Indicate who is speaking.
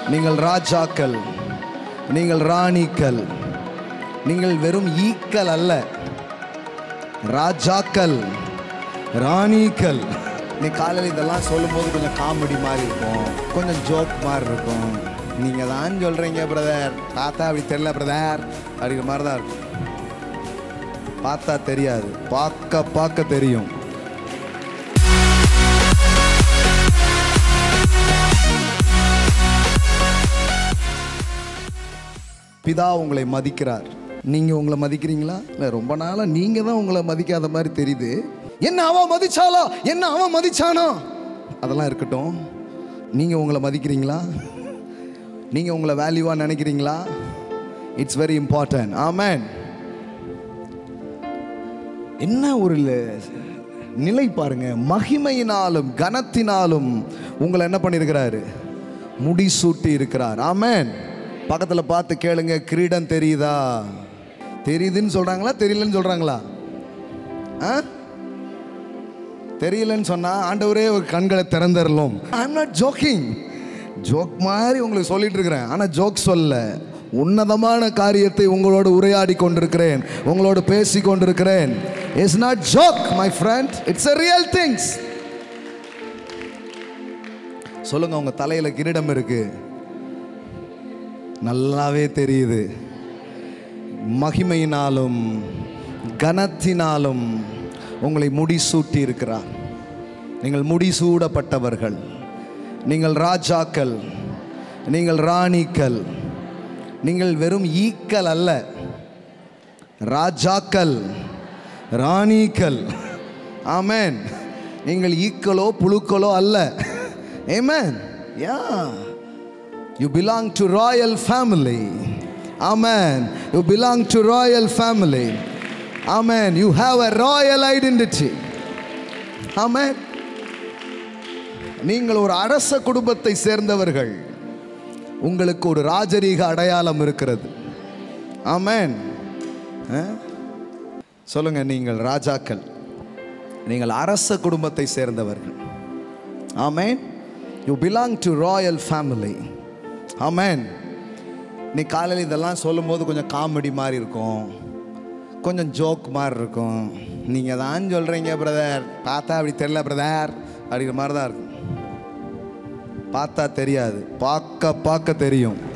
Speaker 1: நீங்கள் ராஜாக்கள் நீங்கள் ராணிகள் நீங்கள் வெறும் ஈக்கள் அல்ல ராஜாக்கள் ராணிகள் நீ காலையில் இதெல்லாம் சொல்லும்போது கொஞ்சம் காமெடி மாதிரி இருக்கும் கொஞ்சம் ஜோக் மாதிரி இருக்கும் நீங்கள் தான் சொல்கிறீங்க பிரதர் பார்த்தா அப்படி தெரியல பிரதர் அப்படிங்கிற மாதிரி தான் இருக்கும் பார்த்தா தெரியாது பார்க்க பார்க்க தெரியும் பிதா உங்களை மதிக்கிறார் நீங்க உங்களை மதிக்கிறீங்களா இல்ல ரொம்ப நாளா நீங்க தான் உங்களை மதிக்காத மாதிரி தெரியுது என்ன அவன் மதிச்சாலா என்ன அவன் மதிச்சானா அதெல்லாம் இருக்கட்டும் நீங்க உங்களை மதிக்கிறீங்களா நீங்க உங்களை வேல்யூவா நினைக்கிறீங்களா இட்ஸ் வெரி இம்பார்ட்டன்ட் ஆமேன் என்ன ஒரு ல- நிலை பாருங்க மகிமையினாலும் கனத்தினாலும் உங்களை என்ன பண்ணியிருக்கிறாரு முடிசூட்டி இருக்கிறார் ஆமென் பக்கத்துல பார்த்து கேளுங்க கிரீடம் தெரியுதா தெரியுதுன்னு சொல்றாங்களா தெரியலன்னு சொல்றாங்களா ஆ தெரியலன்னு சொன்னா ஆண்டவரே ஒரு கண்களை திறந்துடலாம் I am not joking joke மாதிரி உங்களுக்கு சொல்லிட்டு இருக்கிறேன் ஆனா ஜோக் சொல்ல உன்னதமான காரியத்தை உங்களோடு உரையாடி கொண்டிருக்கிறேன் உங்களோடு பேசி கொண்டிருக்கிறேன் it's not joke my friend it's a real things சொல்லுங்க உங்க தலையில கிரீடம் இருக்கு நல்லாவே தெரியுது மகிமையினாலும் கனத்தினாலும் உங்களை முடிசூட்டி இருக்கிறார் நீங்கள் முடிசூடப்பட்டவர்கள் நீங்கள் ராஜாக்கள் நீங்கள் ராணிகள் நீங்கள் வெறும் ஈக்கள் அல்ல ராஜாக்கள் ராணிகள் ஆமென் நீங்கள் ஈக்களோ புழுக்களோ அல்ல ஏமேன் யா You belong to royal family. Amen. You belong to royal family. Amen. You have a royal identity. Amen. நீங்கள் ஒரு அரச குடும்பத்தை சேர்ந்தவர்கள் உங்களுக்கு ஒரு ராஜரீக அடையாளம் இருக்கிறது ஆமென் அஹ்? சொல்லுங்க நீங்கள் ராஜாக்கள் நீங்கள் அரச குடும்பத்தை சேர்ந்தவர்கள் amen you belong to royal family amen நீ காலையில் இதெல்லாம் சொல்லும்போது கொஞ்சம் காமெடி மாதிரி இருக்கும் கொஞ்சம் ஜோக் மாதிரி இருக்கும் நீங்கள் தான் சொல்கிறீங்க பிரதர் பார்த்தா அப்படி தெரியல பிரதர் அப்படிங்கிற மாதிரி தான் இருக்கும் பார்த்தா தெரியாது பார்க்க பார்க்க தெரியும்